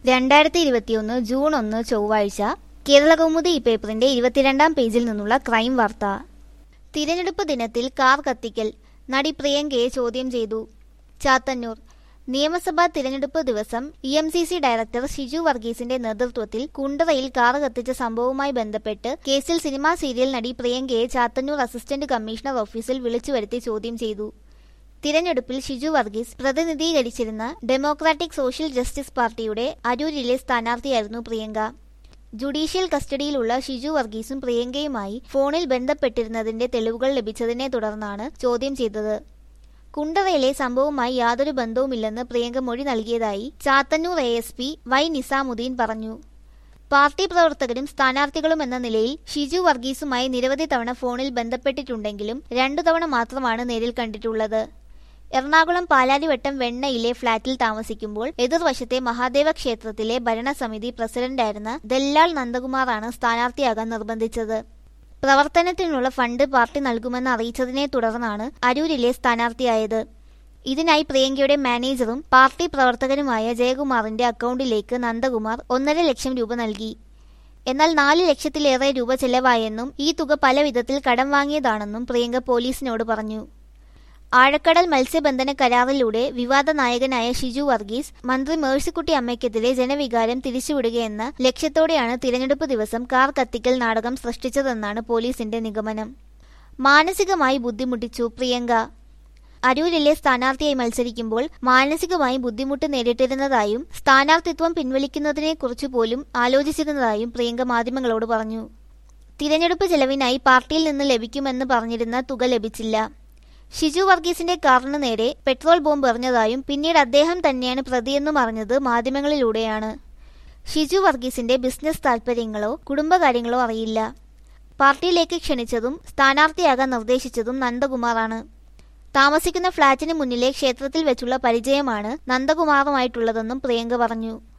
രണ്ടായിരത്തി ഇരുപത്തിയൊന്ന് ജൂൺ ഒന്ന് ചൊവ്വാഴ്ച കേരളകൗമുദി ഈ പേപ്പറിന്റെ ഇരുപത്തിരണ്ടാം പേജിൽ നിന്നുള്ള ക്രൈം വാർത്ത തിരഞ്ഞെടുപ്പ് ദിനത്തിൽ കാർ കത്തിക്കൽ നടി പ്രിയങ്കയെ ചോദ്യം ചെയ്തു ചാത്തന്നൂർ നിയമസഭാ തിരഞ്ഞെടുപ്പ് ദിവസം E M C C director Shiju വർഗീസിന്റെ നേതൃത്വത്തിൽ കുണ്ടറയിൽ കാർ കത്തിച്ച സംഭവവുമായി ബന്ധപ്പെട്ട് കേസിൽ സിനിമാ സീരിയൽ നടി പ്രിയങ്കയെ ചാത്തന്നൂർ അസിസ്റ്റന്റ് കമ്മീഷണർ ഓഫീസിൽ വിളിച്ചു വരുത്തി ചോദ്യം ചെയ്തു തിരഞ്ഞെടുപ്പിൽ ഷിജു വർഗീസ് പ്രതിനിധീകരിച്ചിരുന്ന ഡെമോക്രാറ്റിക് സോഷ്യൽ ജസ്റ്റിസ് പാർട്ടിയുടെ അരൂരിലെ സ്ഥാനാർത്ഥിയായിരുന്നു പ്രിയങ്ക ജുഡീഷ്യൽ കസ്റ്റഡിയിലുള്ള ഷിജു വർഗീസും പ്രിയങ്കയുമായി ഫോണിൽ ബന്ധപ്പെട്ടിരുന്നതിന്റെ തെളിവുകൾ ലഭിച്ചതിനെ തുടർന്നാണ് ചോദ്യം ചെയ്തത് കുണ്ടറയിലെ സംഭവവുമായി യാതൊരു ബന്ധവുമില്ലെന്ന് പ്രിയങ്ക മൊഴി നൽകിയതായി Chathannoor A S P Y Nizamuddin പറഞ്ഞു പാർട്ടി പ്രവർത്തകരും സ്ഥാനാർത്ഥികളും എന്ന നിലയിൽ ഷിജു വർഗീസുമായി നിരവധി തവണ ഫോണിൽ ബന്ധപ്പെട്ടിട്ടുണ്ടെങ്കിലും രണ്ടു തവണ മാത്രമാണ് നേരിൽ കണ്ടിട്ടുള്ളത് എറണാകുളം പാലാരിവട്ടം വെണ്ണയിലെ ഫ്ളാറ്റിൽ താമസിക്കുമ്പോൾ എതിർവശത്തെ മഹാദേവ ക്ഷേത്രത്തിലെ ഭരണസമിതി പ്രസിഡന്റായിരുന്ന ദല്ലാൾ നന്ദകുമാറാണ് സ്ഥാനാർത്ഥിയാകാൻ നിർബന്ധിച്ചത് പ്രവർത്തനത്തിനുള്ള ഫണ്ട് പാർട്ടി നൽകുമെന്ന് അറിയിച്ചതിനെ തുടർന്നാണ് അരൂരിലെ സ്ഥാനാർത്ഥിയായത് ഇതിനായി പ്രിയങ്കയുടെ മാനേജറും പാർട്ടി പ്രവർത്തകനുമായ ജയകുമാറിന്റെ അക്കൗണ്ടിലേക്ക് നന്ദകുമാർ ഒന്നര ലക്ഷം രൂപ നൽകി എന്നാൽ നാല് ലക്ഷത്തിലേറെ രൂപ ചെലവായെന്നും ഈ തുക പല വിധത്തിൽ കടം വാങ്ങിയതാണെന്നും പ്രിയങ്ക പോലീസിനോട് പറഞ്ഞു ആഴക്കടൽ മത്സ്യബന്ധന കരാറിലൂടെ വിവാദ നായകനായ ഷിജു വർഗീസ് മന്ത്രി മേഴ്സിക്കുട്ടി അമ്മയ്ക്കെതിരെ ജനവികാരം തിരിച്ചുവിടുകയെന്ന ലക്ഷ്യത്തോടെയാണ് തിരഞ്ഞെടുപ്പ് ദിവസം കാർ കത്തിക്കൽ നാടകം സൃഷ്ടിച്ചതെന്നാണ് പോലീസിന്റെ നിഗമനം മാനസികമായി ബുദ്ധിമുട്ടിച്ചു പ്രിയങ്ക അരൂരിലെ സ്ഥാനാർത്ഥിയായി മത്സരിക്കുമ്പോൾ മാനസികമായി ബുദ്ധിമുട്ട് നേരിട്ടിരുന്നതായും സ്ഥാനാർത്ഥിത്വം പിൻവലിക്കുന്നതിനെക്കുറിച്ച് പോലും ആലോചിച്ചിരുന്നതായും പ്രിയങ്ക മാധ്യമങ്ങളോട് പറഞ്ഞു തിരഞ്ഞെടുപ്പ് ചെലവിനായി പാർട്ടിയിൽ നിന്ന് ലഭിക്കുമെന്ന് പറഞ്ഞിരുന്ന തുക ലഭിച്ചില്ല ഷിജു വർഗീസിന്റെ കാറിന് നേരെ പെട്രോൾ ബോംബ് എറിഞ്ഞതായും പിന്നീട് അദ്ദേഹം തന്നെയാണ് പ്രതിയെന്നും അറിഞ്ഞത് മാധ്യമങ്ങളിലൂടെയാണ് ഷിജു വർഗീസിന്റെ ബിസിനസ് താൽപര്യങ്ങളോ കുടുംബകാര്യങ്ങളോ അറിയില്ല പാർട്ടിയിലേക്ക് ക്ഷണിച്ചതും സ്ഥാനാർത്ഥിയാകാൻ നിർദ്ദേശിച്ചതും നന്ദകുമാറാണ് താമസിക്കുന്ന ഫ്ളാറ്റിന് മുന്നിലെ ക്ഷേത്രത്തിൽ വെച്ചുള്ള പരിചയമാണ് നന്ദകുമാറുമായിട്ടുള്ളതെന്നും പ്രിയങ്ക പറഞ്ഞു